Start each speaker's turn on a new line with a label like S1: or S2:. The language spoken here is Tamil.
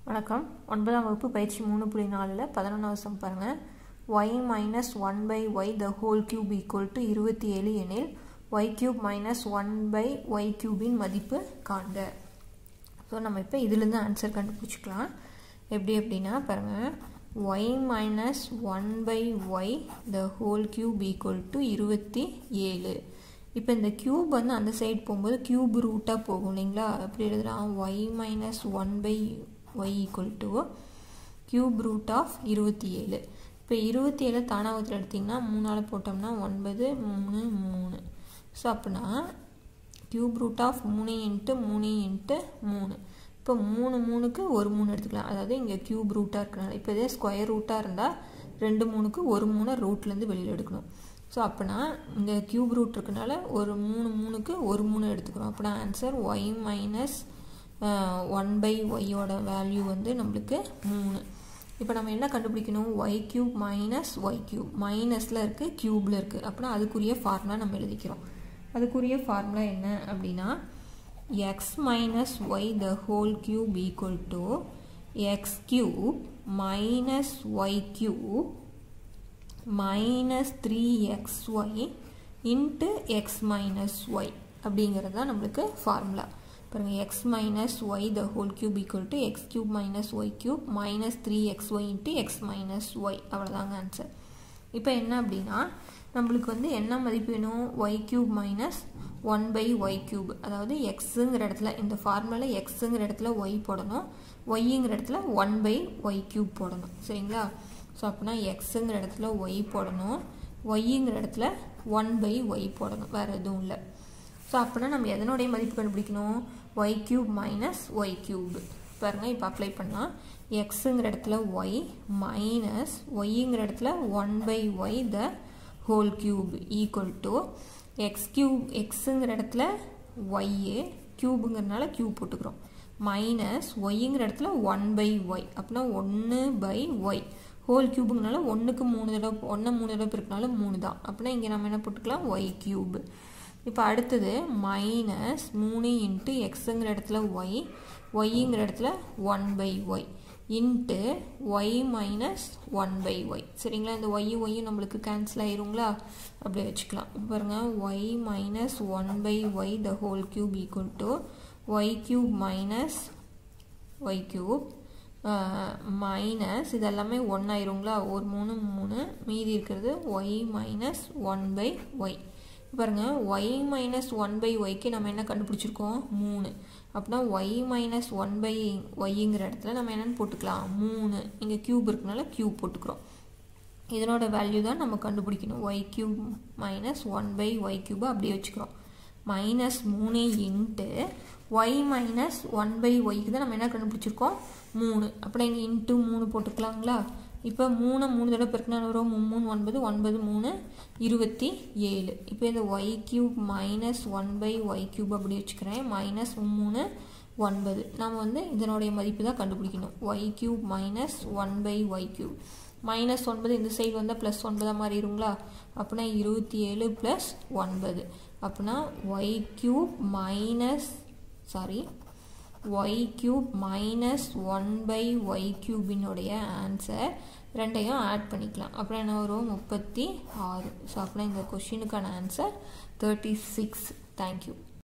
S1: வணக்கம் ஒன்பதாம் வகுப்பு பயிற்சி மூணு புள்ளி நாலில் பதினொன்றாவது சம் பாருங்கள் y minus one by y the whole cube equal to இருபத்தி ஏழு எனில் y cube minus one by y கியூபின் மதிப்பு காண்க ஸோ நம்ம இப்போ இதுலேருந்து ஆன்சர் கண்டுபிடிச்சிக்கலாம் எப்படி அப்படின்னா பாருங்கள் y minus one by y the whole cube equal to இருபத்தி ஏழு இப்போ இந்த க்யூப் வந்து அந்த சைடு போகும்போது க்யூப் ரூட்டாக போகும் இல்லைங்களா எப்படி எழுதுலாம் y minus one by y equal to cube root of இருபத்தி ஏழு இப்போ இருபத்தி ஏழு தானாவத்தில் எடுத்திங்கன்னா மூணால் போட்டோம்னா ஒன்பது மூணு மூணு ஸோ அப்படின்னா க்யூப் ரூட் ஆஃப் மூணு இன்ட்டு மூணு இன்ட்டு மூணு இப்போ மூணு மூணுக்கு ஒரு மூணு எடுத்துக்கலாம் அதாவது இங்கே க்யூப் ரூட்டாக இருக்கனால இப்போ இதே ஸ்கொயர் ரூட்டாக இருந்தால் ரெண்டு மூணுக்கு ஒரு மூணை ரூட்லேருந்து வெளியில் எடுக்கணும் ஸோ அப்போனா இந்த க்யூப் ரூட் இருக்கனால ஒரு மூணு மூணுக்கு ஒரு மூணு எடுத்துக்கிறோம் அப்படின்னா answer y minus one by ஒய்யோட வேல்யூ வந்து நம்மளுக்கு மூணு இப்போ நம்ம என்ன கண்டுபிடிக்கணும் y cube minus y cube மைனஸில் இருக்குது க்யூப்பில் இருக்குது அப்படின்னா அதுக்குரிய ஃபார்முலா நம்ம எழுதிக்கிறோம் அதுக்குரிய ஃபார்முலா என்ன அப்படின்னா x minus y the whole cube equal to x cube minus y cube minus three x y into x minus y அப்படிங்கிறது தான் நம்மளுக்கு ஃபார்முலா பாருங்கள் x minus y the whole cube equal to x cube minus y cube minus three x y into x minus y அவ்வளோதாங்க ஆன்சர் இப்போ என்ன அப்படின்னா நம்மளுக்கு வந்து என்ன மதிப்பு வேணும் y cube minus one by y cube அதாவது எக்ஸுங்கிற இடத்துல இந்த ஃபார்முலாவில் எக்ஸுங்கிற இடத்துல ஒய் போடணும் ஒய்ங்கிற இடத்துல ஒன் பை ஒய் கியூப் போடணும் சரிங்களா ஸோ அப்படின்னா எக்ஸுங்கிற இடத்துல ஒய் போடணும் ஒய்ங்கிற இடத்துல ஒன் பை ஒய் போடணும் வேறு எதுவும் இல்லை ஸோ அப்படின்னா நம்ம எதனுடைய மதிப்பு கண்டுபிடிக்கணும் y cube minus y cube பாருங்கள் இப்போ அப்ளை பண்ணலாம் எக்ஸுங்கிற இடத்துல ஒய் மைனஸ் ஒய்ங்கிற இடத்துல one by y the whole cube equal to x cube எக்ஸுங்கிற இடத்துல ஒய்யு கியூபுங்கிறதுனால கியூப் போட்டுக்கிறோம் மைனஸ் ஒய்ங்கிற இடத்துல ஒன் பை ஒய் அப்படின்னா ஒன்று பை ஒய் ஹோல் கியூபுங்கனால ஒன்றுக்கு மூணு தடவை ஒன்று மூணு தடவை இருக்கனால மூணு தான் அப்படின்னா இங்கே நம்ம என்ன போட்டுக்கலாம் ஒய் கியூப் இப்போ அடுத்தது மைனஸ் மூணு இன்ட்டு எக்ஸுங்கிற இடத்துல ஒய் ஒய்ங்கிற இடத்துல one by y into y minus one by y சரிங்களா இந்த ஒய் ஒய்யும் நம்மளுக்கு கேன்சல் ஆயிருங்களா அப்படியே வச்சுக்கலாம் பாருங்கள் y minus one by y the whole cube equal to y cube minus y cube minus இதெல்லாமே ஒன் ஆயிருங்களா ஒரு மூணு மூணு மீதி இருக்கிறது y minus one by y பாருங்க ஒய் மைனஸ் ஒன் பை ஒய்க்கு நம்ம என்ன கண்டுபிடிச்சிருக்கோம் மூணு அப்படின்னா ஒய் மைனஸ் ஒன் பை ஒய்ங்கிற இடத்துல நம்ம என்னென்னு போட்டுக்கலாம் மூணு இங்கே க்யூப் இருக்கனால க்யூப் போட்டுக்கிறோம் இதனோட வேல்யூ தான் நம்ம கண்டுபிடிக்கணும் y cube minus one by y க்யூபை அப்படியே வச்சுக்கிறோம் மைனஸ் மூணு into y minus one by ஒய்க்கு தான் நம்ம என்ன கண்டுபிடிச்சிருக்கோம் மூணு அப்புறம் இங்கே இன்ட்டு மூணு போட்டுக்கலாங்களா இப்போ மூணு மூணு தடவை பெருக்கினா வரும் மூணு ஒன்பது ஒன்பது மூணு இருபத்தி ஏழு இப்போ இந்த y cube minus one by y cube அப்படி வச்சுக்கிறேன் மைனஸ் மூணு ஒன்பது நம்ம வந்து இதனுடைய மதிப்பு தான் கண்டுபிடிக்கணும் y cube minus one by y cube minus ஒன்பது இந்த சைடு வந்தால் ப்ளஸ் ஒன்பதாக மாறிடுங்களா அப்படின்னா இருபத்தி ஏழு ப்ளஸ் ஒன்பது அப்படின்னா y cube minus sorry y cube minus one by y கியூபினுடைய ஆன்சர் ரெண்டையும் ஆட் பண்ணிக்கலாம் அப்புறம் என்ன வரும் முப்பத்தி ஆறு ஸோ அப்படின்னா இந்த கொஷினுக்கான ஆன்சர் தேர்ட்டி சிக்ஸ் தேங்க்யூ